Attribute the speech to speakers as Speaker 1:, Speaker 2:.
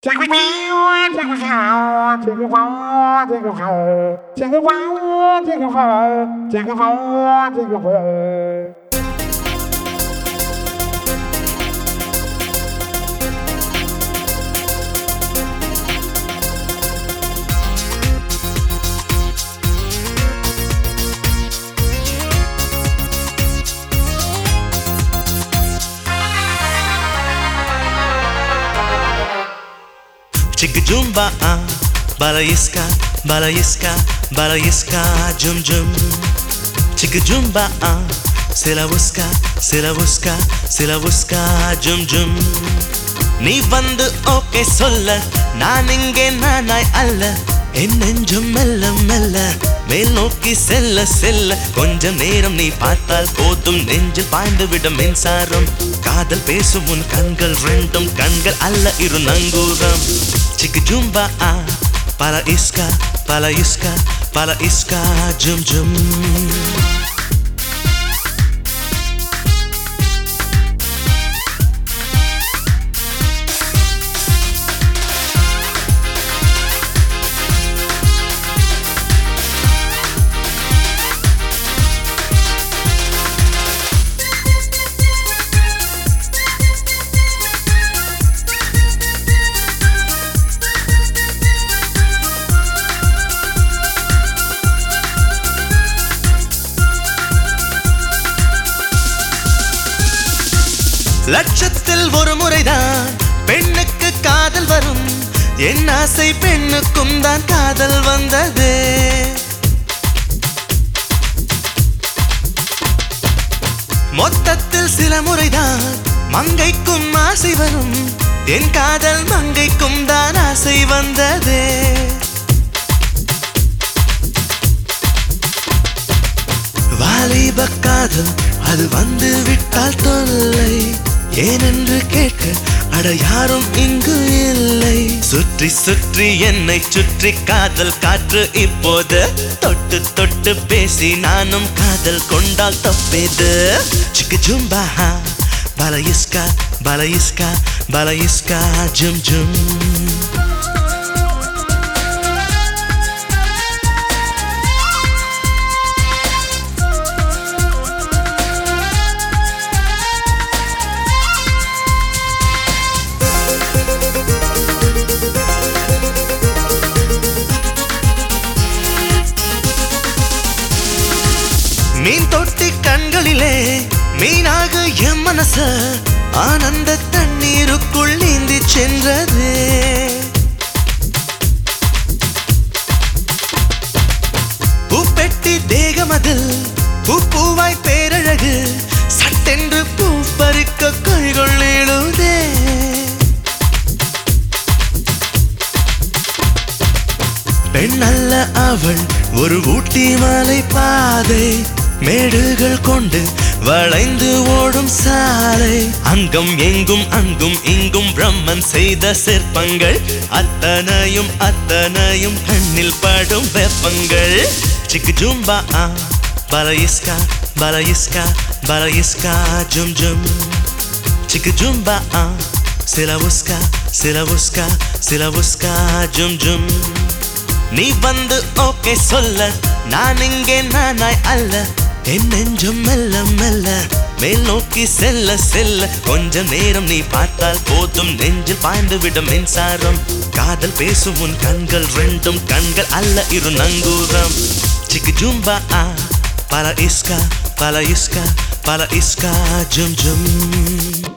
Speaker 1: Chicka jumba ah, balayiska, balayiska, balayiska, jum jum. Chicka jumba ah, சிலவுஸ்கா சிலவுஸ்கா சிலவுஸ்கா ஜும் ஜும் நீ வந்து ஓகே சொல்ல நான் இங்கே நானாய் அல்ல என் நெஞ்சும் மெல்ல மெல்ல மேல் நோக்கி செல்ல செல்ல கொஞ்சம் நேரம் நீ பார்த்தால் போதும் நெஞ்சில் பாய்ந்து விடும் மின்சாரம் காதல் பேசும் உன் கண்கள் ரெண்டும் கண்கள் அல்ல இரு நங்கூரம் சிக்கு ஜும்பா ஆ பல இஸ்கா பல இஸ்கா பல இஸ்கா ஜும் ஜும் லட்சத்தில் ஒரு முறைதான் பெண்ணுக்கு காதல் வரும் என் ஆசை பெண்ணுக்கும் தான் காதல் வந்தது மொத்தத்தில் சில முறைதான் மங்கைக்கும் ஆசை வரும் என் காதல் மங்கைக்கும் தான் ஆசை வந்ததே வாலிப காதல் அது வந்து விட்டால் தொல்லை ஏனென்று கேட்க அட யாரும் இங்கு இல்லை சுற்றி சுற்றி என்னை சுற்றி காதல் காற்று இப்போது தொட்டு தொட்டு பேசி நானும் காதல் கொண்டால் தப்பேது சிக்கு ஜும்பா பலயிஸ்கா பலயிஸ்கா பலயிஸ்கா ஜும் ஜும் மீன் தொட்டி கண்களிலே மீனாக என் மனச ஆனந்த தண்ணீருக்குள் நீந்தி சென்றது பூப்பெட்டி தேகமதில் பூ பூவாய் பேரழகு சட்டென்று பூ பறிக்க கைகள் எழுதே பெண் அல்ல அவள் ஒரு ஊட்டி மலை பாதை மேடுகள் கொண்டு வளைந்து ஓடும் சாலை அங்கம் எங்கும் அங்கும் இங்கும் பிரம்மன் செய்த சிற்பங்கள் அத்தனையும் அத்தனையும் கண்ணில் படும் வெப்பங்கள் சிக்கு ஜும்பா ஆ பலயிஸ்கா பலயிஸ்கா பலயிஸ்கா ஜும் ஜும் சிக்கு ஜும்பா ஆ சிலவுஸ்கா சிலவுஸ்கா சிலவுஸ்கா ஜும் ஜும் நீ வந்து ஓகே சொல்ல நான் இங்கே நானாய் அல்ல என் நெஞ்சம் மெல்ல மெல்ல மேல் நோக்கி செல்ல செல்ல கொஞ்ச நேரம் நீ பார்த்தால் போதும் நெஞ்சில் பாய்ந்து விடும் மின்சாரம் காதல் பேசும் உன் கண்கள் ரெண்டும் கண்கள் அல்ல இரு நங்கூரம் சிக்கு ஜும்பா ஆ பல இஸ்கா பல இஸ்கா பல இஸ்கா ஜும் ஜும்